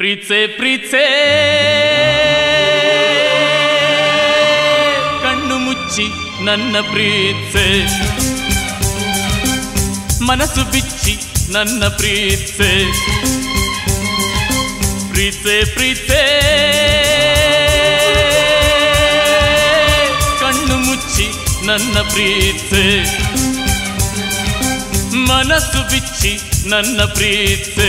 ಪ್ರೀತ್ಸೆ ಪ್ರೀತ್ಸೆ ಕಣ್ಣು ಮುಚ್ಚಿ ನನ್ನ ಪ್ರೀತ್ಸೆ ಮನಸ್ಸು ಬಿಚ್ಚಿ ನನ್ನ ಪ್ರೀತ್ಸೆ ಪ್ರೀತ್ಸೆ ಪ್ರೀತ್ಸೆ ಕಣ್ಣು ಮುಚ್ಚಿ ನನ್ನ ಪ್ರೀತ್ಸೆ ಮನಸ್ಸು ಬಿಚ್ಚಿ ನನ್ನ ಪ್ರೀತ್ಸೆ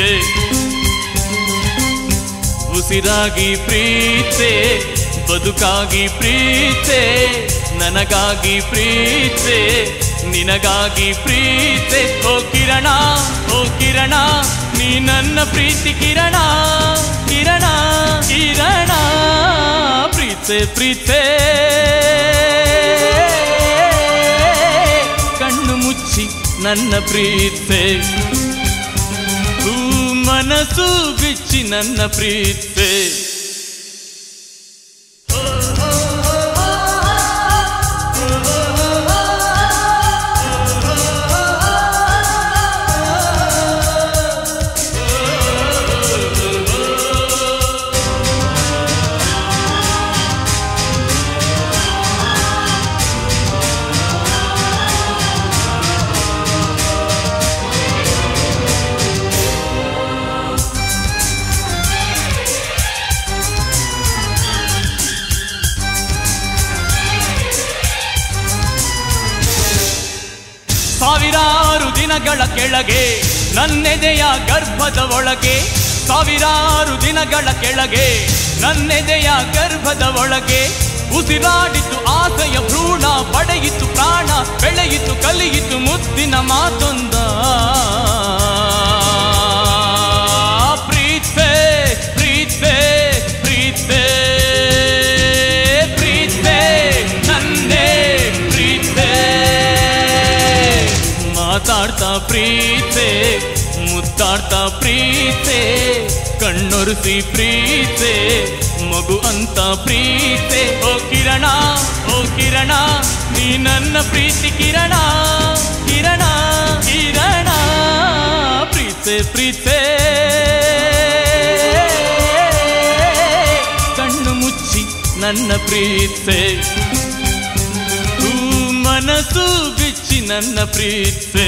ಉಸಿರಾಗಿ ಪ್ರೀತೆ ಬದುಕಾಗಿ ಪ್ರೀತೆ ನನಗಾಗಿ ಪ್ರೀತೆ ನಿನಗಾಗಿ ಪ್ರೀತೆ ಓ ಕಿರಣ ಓ ಕಿರಣ ನೀ ನನ್ನ ಪ್ರೀತಿ ಕಿರಣ ಕಿರಣ ಕಿರಣ ಪ್ರೀತೆ ಪ್ರೀತೆ ಕಣ್ಣು ಮುಚ್ಚಿ ನನ್ನ ಪ್ರೀತೆ ಹೂ ಮನಸ್ಸು ಬಿಚ್ಚಿ ನನ್ನ ಪ್ರೀತೆ ಸಾವಿರಾರು ದಿನಗಳ ಕೆಳಗೆ ನನ್ನೆದೆಯ ಗರ್ಭದ ಒಳಗೆ ಸಾವಿರಾರು ದಿನಗಳ ಕೆಳಗೆ ನನ್ನೆದೆಯ ಗರ್ಭದ ಒಳಗೆ ಉಸಿರಾಡಿತು ಆಸೆಯ ಭ್ರೂಣ ಪಡೆಯಿತು ಪ್ರಾಣ ಬೆಳೆಯಿತು ಕಲಿಯಿತು ಮುದ್ದಿನ ಮಾತೊಂದ ಪ್ರೀತೆ ಪ್ರೀತೆ ಪ್ರೀತೆ ಪ್ರೀತೆ ನನ್ನೇ ಪ್ರೀತೆ ಮಾತಾಡ್ತಾ ಪ್ರೀತೆ ಮುತ್ತಾಡ್ತಾ ಪ್ರೀತೆ ಕಣ್ಣೊರೆಸಿ ಪ್ರೀತೆ ಮಗು ಅಂತ ಪ್ರೀತೆ ಓ ಕಿರಣ ಓ ಕಿರಣ ನೀ ನನ್ನ ಪ್ರೀತಿ ಕಿರಣ ಕಿರಣ ಕಿರಣ ಪ್ರೀತೆ ಪ್ರೀತೆ ಕಣ್ಣು ಮುಚ್ಚಿ ನನ್ನ ಪ್ರೀತೆ ಹೂ ಮನಸ್ಸು ಬಿಚ್ಚಿ ನನ್ನ ಪ್ರೀತೆ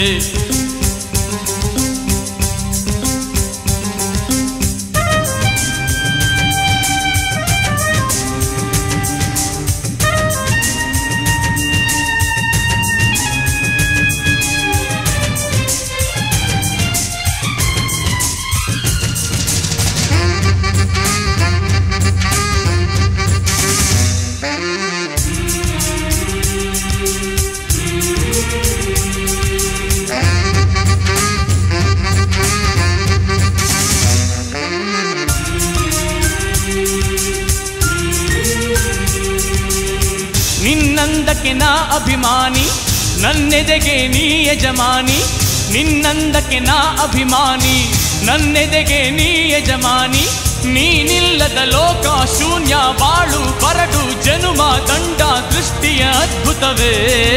ನಿನ್ನಂದಕ್ಕೆ ನಾ ಅಭಿಮಾನಿ ನನ್ನೆದೆಗೆ ನೀ ಯಜಮಾನಿ ನಿನ್ನಂದಕ್ಕೆ ನಾ ಅಭಿಮಾನಿ ನನ್ನೆದೆಗೆ ನೀ ಯಜಮಾನಿ ನೀನಿಲ್ಲದ ಲೋಕ ಶೂನ್ಯ ಬಾಳು ಬರಡು ಜನುಮ ದಂಡ ದೃಷ್ಟಿಯ ಅದ್ಭುತವೇ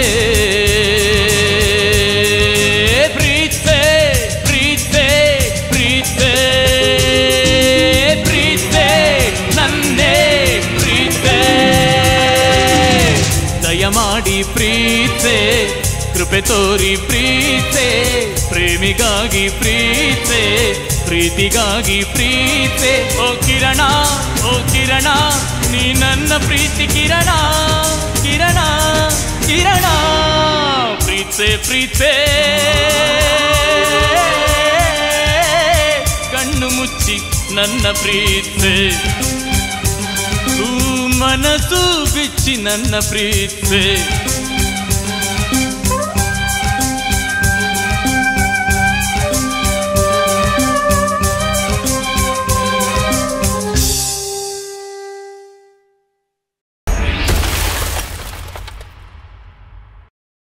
ಪ್ರೀತೆ ಪ್ರೀತೆ ಪ್ರೀತೆ ಪ್ರೀತೆ ನನ್ನೇ ಪ್ರೀತೆ ದಯಮಾಡಿ ಪ್ರೀತೆ ಕೃಪೆ ತೋರಿ ಪ್ರೀತೆ ಪ್ರೇಮಿಗಾಗಿ ಪ್ರೀತೆ ಪ್ರೀತಿಗಾಗಿ ಪ್ರೀತೆ ಓ ಕಿರಣ ಓ ಕಿರಣ ನೀ ನನ್ನ ಪ್ರೀತಿ ಕಿರಣ ಕಿರಣ ಕಿರಣ ಪ್ರೀತೆ ಪ್ರೀತೆ ಕಣ್ಣು ಮುಚ್ಚಿ ನನ್ನ ಪ್ರೀತೆ ಹೂ ಮನಸ್ಸು ಬಿಚ್ಚಿ ನನ್ನ ಪ್ರೀತೆ